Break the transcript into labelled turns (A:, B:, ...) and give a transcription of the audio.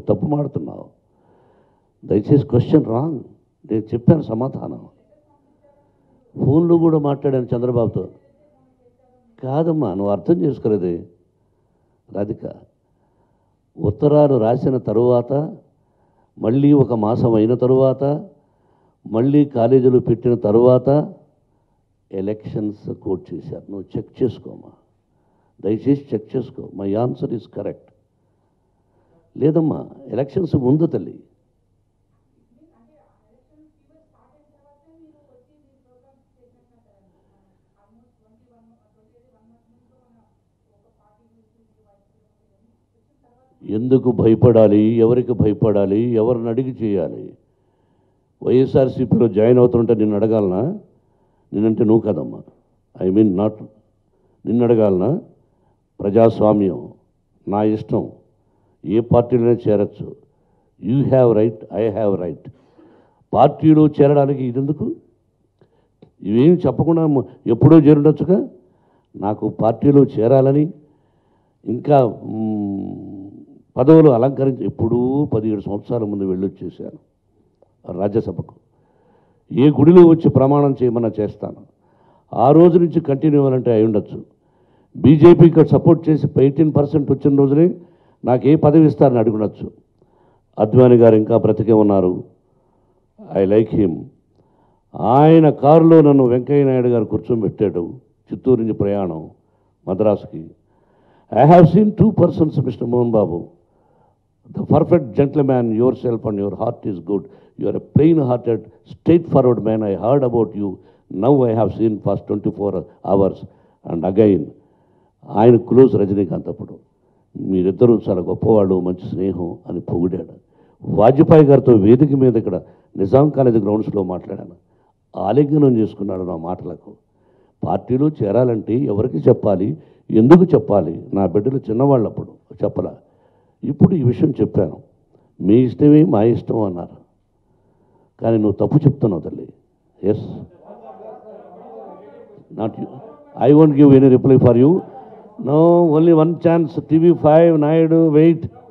A: తప్పు మాడుతున్నావు దయచేసి question wrong నేను చెప్పాను సమాధానం ఫోన్లో కూడా మాట్లాడాను చంద్రబాబుతో కాదమ్మా నువ్వు అర్థం చేసుకోలేదే రాధిక ఉత్తరాలు రాసిన తరువాత మళ్ళీ ఒక మాసం అయిన తరువాత మళ్ళీ కాలేజీలు పెట్టిన తరువాత ఎలక్షన్స్ కోట్ చేశారు నువ్వు చెక్ చేసుకోమా దయచేసి చెక్ చేసుకో మై ఆన్సర్ ఈజ్ కరెక్ట్ లేదమ్మా ఎలక్షన్స్ ముందు తల్లి ఎందుకు భయపడాలి ఎవరికి భయపడాలి ఎవరిని అడిగి చేయాలి వైఎస్ఆర్సీపీలో జాయిన్ అవుతుంటే నిన్ను అడగాలనా నేనంటే నువ్వు కదమ్మా ఐ మీన్ నాట్ నిన్ను అడగాలనా ప్రజాస్వామ్యం నా ఇష్టం ఏ పార్టీలోనే చేరచ్చు you have right I have right పార్టీలో చేరడానికి ఇదెందుకు ఇవేం చెప్పకుండా మ- ఎప్పుడో చేరుండొచ్చుగా నాకు పార్టీలో చేరాలని ఇంకా మ్, పదవులు అలంకరించి ఎప్పుడూ పదిహేడు సంవత్సరాల ముందు వెళ్ళొచ్చేసాను రాజ్యసభకు ఏ గుడిలో వచ్చి ప్రమాణం చేయమన్నా చేస్తాను ఆ రోజు నుంచి కంటిన్యూ అవ్వాలంటే అయి ఉండొచ్చు బీజేపీకి సపోర్ట్ చేసి ఎయిటీన్ పర్సెంట్ వచ్చిన రోజునే నాకు ఏ పదవి ఇస్తారని అడుగునొచ్చు అద్వాని గారు ఇంకా బ్రతికే ఉన్నారు ఐ లైక్ హిమ్ ఆయన కారులో నన్ను వెంకయ్య నాయుడు గారు కూర్చోబెట్టాడు చిత్తూరు నుంచి ప్రయాణం మద్రాసుకి I have seen two persons mister Mohan Babu the perfect gentleman yourself and your heart is good you are a plain hearted straightforward man I heard about you now I have seen fast twenty four hours and again ఆయన close Rajinikanth అప్పుడు మీరిద్దరూ చాలా గొప్పవాళ్ళు మంచి స్నేహం అని పొగిడాడు వాజ్పేయి గారితో వేదిక మీద ఇక్కడ నిజాం కాలేజ్ గ్రౌండ్స్లో మాట్లాడాను ఆలింగనం చేసుకున్నాడు నా మాటలకు పార్టీలో చేరాలంటే ఎవరికి చెప్పాలి ఎందుకు చెప్పాలి నా బిడ్డలు చిన్నవాళ్ళు అప్పుడు చెప్పలా ఇప్పుడు ఈ విషయం చెప్పాను మీ ఇష్టమే మా ఇష్టం అన్నారు కానీ నువ్వు తప్పు చెప్తున్నావు తల్లి yes not you I won't give any reply for you no only one chance TV five Naidu wait